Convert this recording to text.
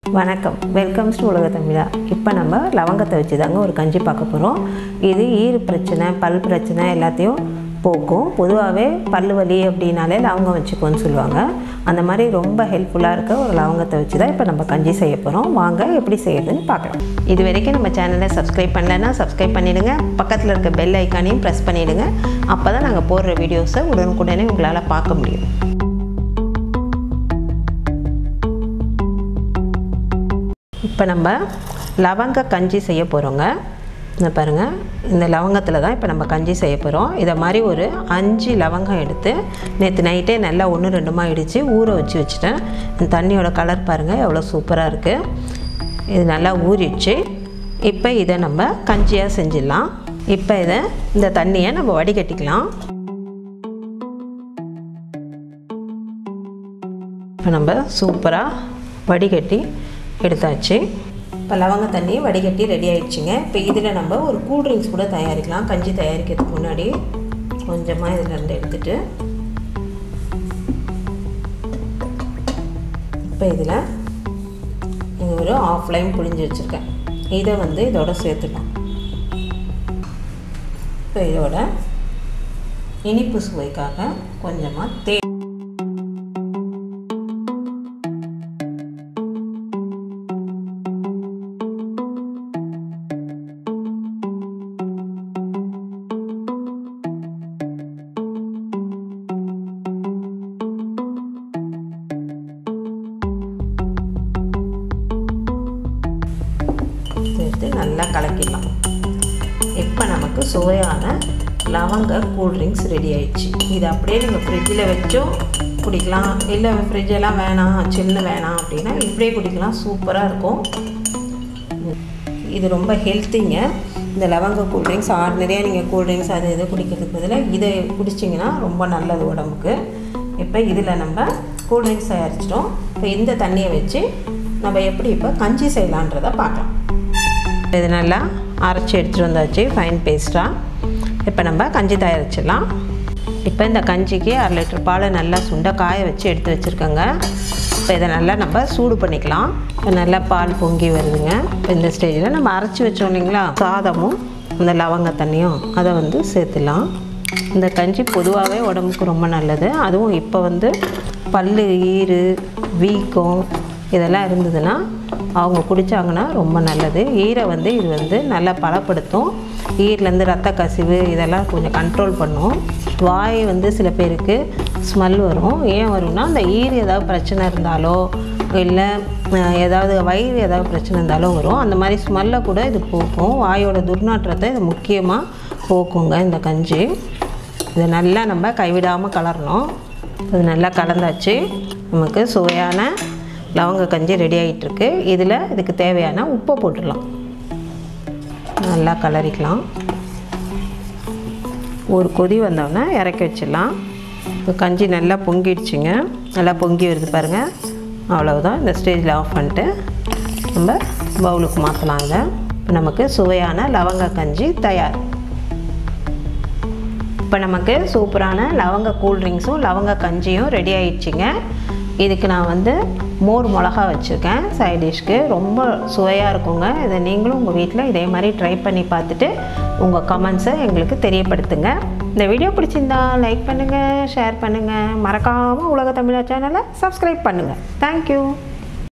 வணக்கம் welcomes to உலக தமிழா இப்போ நம்ம லவங்கத்தை வச்சு தாங்க ஒரு கஞ்சி பார்க்க போகிறோம் இது ஈறு பிரச்சனை பல் பிரச்சனை எல்லாத்தையும் போக்கும் பொதுவாகவே பல் வலி அப்படின்னாலே லவங்கம் வச்சுக்கோன்னு சொல்லுவாங்க அந்த மாதிரி ரொம்ப ஹெல்ப்ஃபுல்லாக இருக்க ஒரு லவங்கத்தை வச்சு தான் இப்போ நம்ம கஞ்சி செய்ய போகிறோம் வாங்க எப்படி செய்யறதுன்னு பார்க்கலாம் இது வரைக்கும் நம்ம சேனலை சப்ஸ்கிரைப் பண்ணலைன்னா சப்ஸ்கிரைப் பண்ணிவிடுங்க பக்கத்தில் இருக்க பெல் ஐக்கானையும் ப்ரெஸ் பண்ணிவிடுங்க அப்போ தான் நாங்கள் போடுற வீடியோஸை உடனுக்குடனே உங்களால் பார்க்க முடியும் இப்போ நம்ம லவங்க கஞ்சி செய்ய போகிறோங்க இந்த பாருங்கள் இந்த லவங்கத்தில் தான் இப்போ நம்ம கஞ்சி செய்ய போகிறோம் இதை மாதிரி ஒரு அஞ்சு லவங்கம் எடுத்து நேற்று நைட்டே நல்லா ஒன்று ரெண்டுமா இடித்து ஊற வச்சு வச்சுட்டேன் இந்த தண்ணியோட கலர் பாருங்கள் எவ்வளோ சூப்பராக இருக்குது இது நல்லா ஊறிடுச்சு இப்போ இதை நம்ம கஞ்சியாக செஞ்சிடலாம் இப்போ இதை இந்த தண்ணியை நம்ம வடிகட்டிக்கலாம் இப்போ நம்ம சூப்பராக வடிகட்டி எடுத்தாச்சு இப்போ லவங்க தண்ணி வடிகட்டி ரெடி ஆயிடுச்சுங்க இப்போ இதில் நம்ம ஒரு கூல் ட்ரிங்க்ஸ் கூட தயாரிக்கலாம் கஞ்சி தயாரிக்கிறதுக்கு முன்னாடி கொஞ்சமாக இதில் இருந்து எடுத்துட்டு இப்போ இதில் இது ஒரு ஆஃப் லைன் புழிஞ்சு வச்சுருக்கேன் இதை வந்து இதோட சேர்த்துக்கலாம் இப்போ இதோட இனிப்பு சுவைக்காக கொஞ்சமாக தே சேர்த்து நல்லா கலக்கிடலாம் இப்போ நமக்கு சுவையான லவங்க கூல்ட்ரிங்க்ஸ் ரெடி ஆயிடுச்சு இது அப்படியே நீங்கள் ஃப்ரிட்ஜில் வச்சும் குடிக்கலாம் இல்லை ஃப்ரிட்ஜெல்லாம் வேணாம் சில்லு வேணாம் அப்படின்னா இப்படியே குடிக்கலாம் சூப்பராக இருக்கும் இது ரொம்ப ஹெல்த்திங்க இந்த லவங்க கூல்ட்ரிங்க்ஸ் ஆர்டினரியாக நீங்கள் கூல்ட்ரிங்க்ஸ் அது இது குடிக்கிறதுக்கு பதிலாக இதை குடிச்சிங்கன்னா ரொம்ப நல்லது உடம்புக்கு இப்போ இதில் நம்ம கூல்ட்ரிங்க்ஸ் தயாரிச்சிட்டோம் இப்போ இந்த தண்ணியை வச்சு நம்ம எப்படி இப்போ கஞ்சி செய்யலான்றதை பார்க்கலாம் இது நல்லா அரைச்சி எடுத்துகிட்டு வந்தாச்சு ஃபைன் பேஸ்ட்டாக இப்போ நம்ம கஞ்சி தயாரிச்சிடலாம் இப்போ இந்த கஞ்சிக்கு அரை லிட்டர் பாலை நல்லா சுண்ட காய வச்சு எடுத்து வச்சுருக்கோங்க இப்போ இதை நல்லா நம்ம சூடு பண்ணிக்கலாம் இப்போ நல்லா பால் பொங்கி வருதுங்க இப்போ இந்த ஸ்டேஜில் நம்ம அரைச்சி வச்சோம் இல்லைங்களா சாதமும் இந்த லவங்க தண்ணியும் அதை வந்து சேர்த்துலாம் இந்த கஞ்சி பொதுவாகவே உடம்புக்கு ரொம்ப நல்லது அதுவும் இப்போ வந்து பல் ஈறு வீக்கம் இதெல்லாம் இருந்ததுன்னா அவங்க குடித்தாங்கன்னா ரொம்ப நல்லது ஈரை வந்து இது வந்து நல்லா பலப்படுத்தும் ஈர்லேருந்து ரத்த கசிவு இதெல்லாம் கொஞ்சம் கண்ட்ரோல் பண்ணும் வாய் வந்து சில பேருக்கு ஸ்மெல் வரும் ஏன் வரும்னா அந்த ஈர் ஏதாவது பிரச்சனை இருந்தாலோ இல்லை ஏதாவது வயிறு ஏதாவது பிரச்சனை இருந்தாலும் வரும் அந்த மாதிரி ஸ்மெல்லை கூட இது போக்கும் வாயோட துர்நாற்றத்தை இது முக்கியமாக போக்குங்க இந்த கஞ்சி இதை நல்லா நம்ம கைவிடாமல் கலரணும் இது நல்லா கலந்தாச்சு நமக்கு சுவையான லவங்க கஞ்சி ரெடி ஆகிட்டுருக்கு இதில் இதுக்கு தேவையான உப்பை போட்டுடலாம் நல்லா கலரிக்கலாம் ஒரு கொதி வந்தோடனே இறக்கி வச்சிடலாம் இப்போ கஞ்சி நல்லா பொங்கிடுச்சுங்க நல்லா பொங்கி வருது பாருங்கள் அவ்வளவுதான் இந்த ஸ்டேஜில் ஆஃப் பண்ணிட்டு நம்ம பவுலுக்கு மாற்றலாம் இதை இப்போ நமக்கு சுவையான லவங்க கஞ்சி தயார் இப்போ நமக்கு சூப்பரான லவங்க கூல்ட்ரிங்க்ஸும் லவங்க கஞ்சியும் ரெடி ஆயிடுச்சுங்க இதுக்கு நான் வந்து மோர் மிளகா வச்சுருக்கேன் சைட் டிஷ்க்கு ரொம்ப சுவையாக இருக்குங்க இதை நீங்களும் உங்கள் வீட்டில் இதே மாதிரி ட்ரை பண்ணி பார்த்துட்டு உங்கள் கமெண்ட்ஸை எங்களுக்கு தெரியப்படுத்துங்க இந்த வீடியோ பிடிச்சிருந்தா லைக் பண்ணுங்கள் ஷேர் பண்ணுங்கள் மறக்காமல் உலக தமிழா சேனலை சப்ஸ்கிரைப் பண்ணுங்கள் தேங்க்யூ